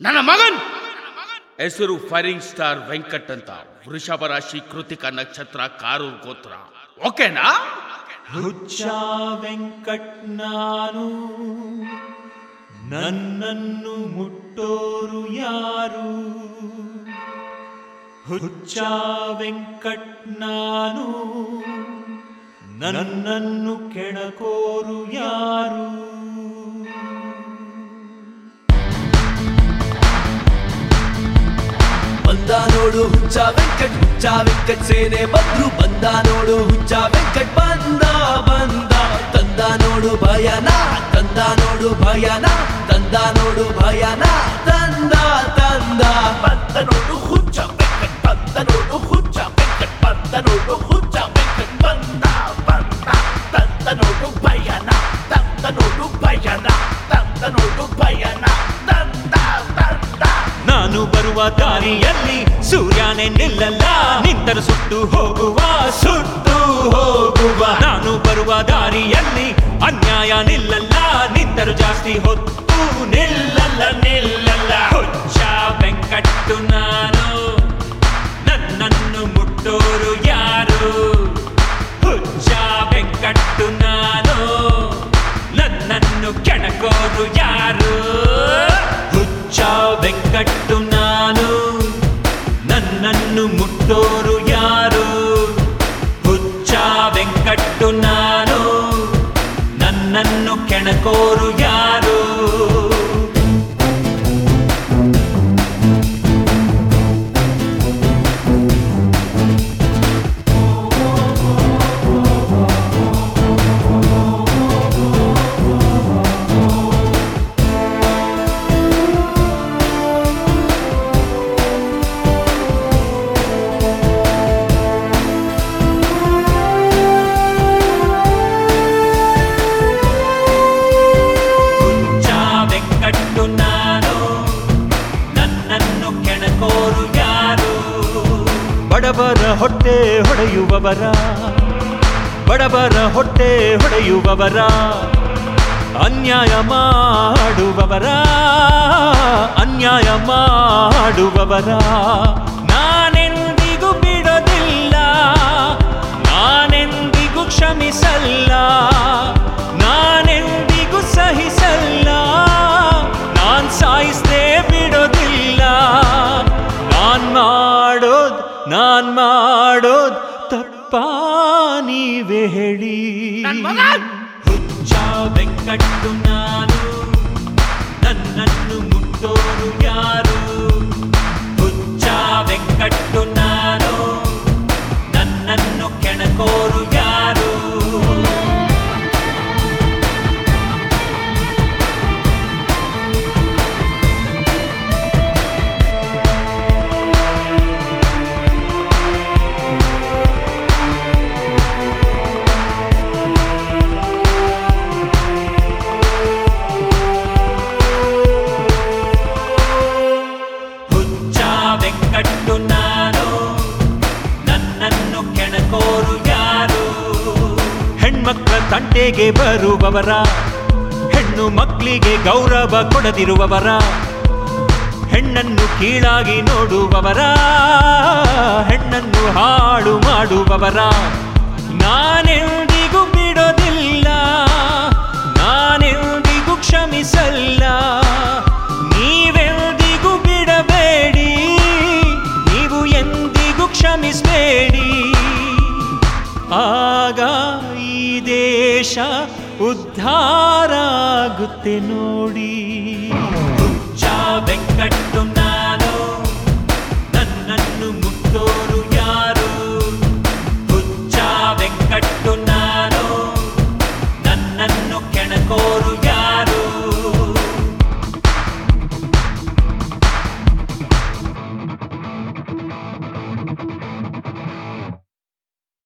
ನನ್ನ ಮಗನ್ ಹೆಸರು ಫೈರಿಂಗ್ ಸ್ಟಾರ್ ವೆಂಕಟ್ ಅಂತ ವೃಷಭ ರಾಶಿ ಕೃತಿಕ ನಕ್ಷತ್ರ ಕಾರು ಗೋತ್ರ ಓಕೆನಾ ಹುಚ್ಚ ವೆಂಕಟ್ ನಾನು ನನ್ನನ್ನು ಮುಟ್ಟೋರು ಯಾರು ಹುಚ್ಚ ವೆಂಕಟ್ ನಾನು ನನ್ನನ್ನು ಕೆಣಕೋರು ಯಾರು ಬಂದ ನೋಡು ಹುಚ್ಚ ವೆಂಕಟ್ ಹುಚ್ಚ ವೆಂಕಟ್ ಸೇನೆ ಬಂದ್ರು ಬಂದ ನೋಡು ಹುಚ್ಚ ವೆಂಕಟ್ ಬಂದ ಬಂದ ತಂದ ನೋಡು ಭಯನ ತಂದ ನೋಡು ಭಯನ ತಂದ ನೋಡು ಭಯನ ತಂದ ತಂದ ಬಂದ ನೋಡು ಹುಚ್ಚ ವೆಂಕಟ್ ಬಂದ ನೋಡು ಹುಚ್ಚ ವೆಂಕಟ್ ಬಂದ ನೋಡು ಹುಚ್ಚ ವೆಂಕಟ್ ಬಂದ ಬಂದ ತಂದ ನೋಡು ಭಯನ ತಂದ ನೋಡು ಭಯನ ತಂದ ನೋಡು ಭಯನ ತಂದ ತಂದ ನಾನು ಬರುವ ದಾರಿಯಲ್ಲಿ ಸೂರ್ಯನೇ ನಿಲ್ಲಲ್ಲ ನಿಂತರು ಸುಟ್ಟು ಹೋಗುವ ಸುಟ್ಟು ಹೋಗುವ ನಾನು ಬರುವ ದಾರಿಯಲ್ಲಿ ಅನ್ಯಾಯ ನಿಲ್ಲಲ್ಲ ನಿಂತರು ಜಾಸ್ತಿ ಹೊತ್ತು ನಿಲ್ಲಲ್ಲ ನಿಲ್ಲಲ್ಲ ಹುಚ್ಚ ವೆಂಕಟ್ಟು ನಾನು ನನ್ನನ್ನು ಮುಟ್ಟೋರು ಯಾರು ಹುಚ್ಚ ವೆಂಕಟ್ಟು ನಾನು ನನ್ನನ್ನು ಕೆಣಕೋರು ಯಾರು ಹುಚ್ಚ ವೆಂಕಟ್ಟು ನಾನು ನನ್ನನ್ನು ಮುಟ್ಟೋರು ಯಾರು ಹುಚ್ಚ ವೆಂಕಟ್ಟು ನಾನು ನನ್ನನ್ನು ಕೆಣಕೋರು ಯಾರು ಹುಚ್ಚ ವೆಂಕಟ್ಟು ನಾನು ನನ್ನನ್ನು ಕೆಣಕೋರು ಯಾರು ಬಡವರ ಹೊಟ್ಟೆ ಹೊಡೆಯುವವರ ಬಡವರ ಹೊಟ್ಟೆ ಹೊಡೆಯುವವರ ಅನ್ಯಾಯ ಮಾಡುವವರ ಅನ್ಯಾಯ ಮಾಡುವವರ ನಾನೆಂದಿಗೂ ಬಿಡೋದಿಲ್ಲ ನಾನೆಂದಿಗೂ ಕ್ಷಮಿಸಲ್ಲ ನಾನೆಂದಿಗೂ ಸಹಿಸಲ್ಲ ನಾನ್ ಸಾಯಿಸ್ದೇ ಬಿಡೋದಿಲ್ಲ ನಾನ್ ಮಾಡೋದ್ ನಾನ್ ಮಾಡೋದ್ ತಪ್ಪ ನೀವೇ ಹೇಳಿ ನನ್ ಮಗನ್! ಹುಚ್ಚ ವೆಂಕಟ್ಟು ನಾನು ನನ್ನನ್ನು ಮುಟ್ಟೋರು ಯಾರು ಹುಚ್ಚ ವೆಂಕಟ್ಟು ನಾನು ನನ್ನನ್ನು ಕೆಣಕೋರು ಯಾರು ಹುಚ್ಚ ವೆಂಕಟ್ಟು ನಾನು ನನ್ನನ್ನು ಕೆಣಕೋರು ಯಾರು ಹೆಣ್ಮಕ್ಳ ತಂಟೆಗೆ ಬರುವವರ ಹೆಣ್ಣು ಮಕ್ಕಳಿಗೆ ಗೌರವ ಕೊಡದಿರುವವರ ಹೆಣ್ಣನ್ನು ಕೀಳಾಗಿ ನೋಡುವವರ ಹೆಣ್ಣನ್ನು ಹಾಳು ಮಾಡುವವರ ನಾನೆಂದಿಗೂ ಬಿಡೋದಿಲ್ಲ ನಾನೆಂದಿಗೂ ಕ್ಷಮಿಸಲ್ಲ ನೀವೆಂದಿಗೂ ಬಿಡಬೇಡಿ ನೀವು ಎಂದಿಗೂ ಕ್ಷಮಿಸಬೇಡಿ ಆಗ ಈ ದೇಶ ಉದ್ಧಾರ ಆಗುತ್ತೆ ನೋಡಿ ಹುಚ್ಚ ವೆಂಕಟ್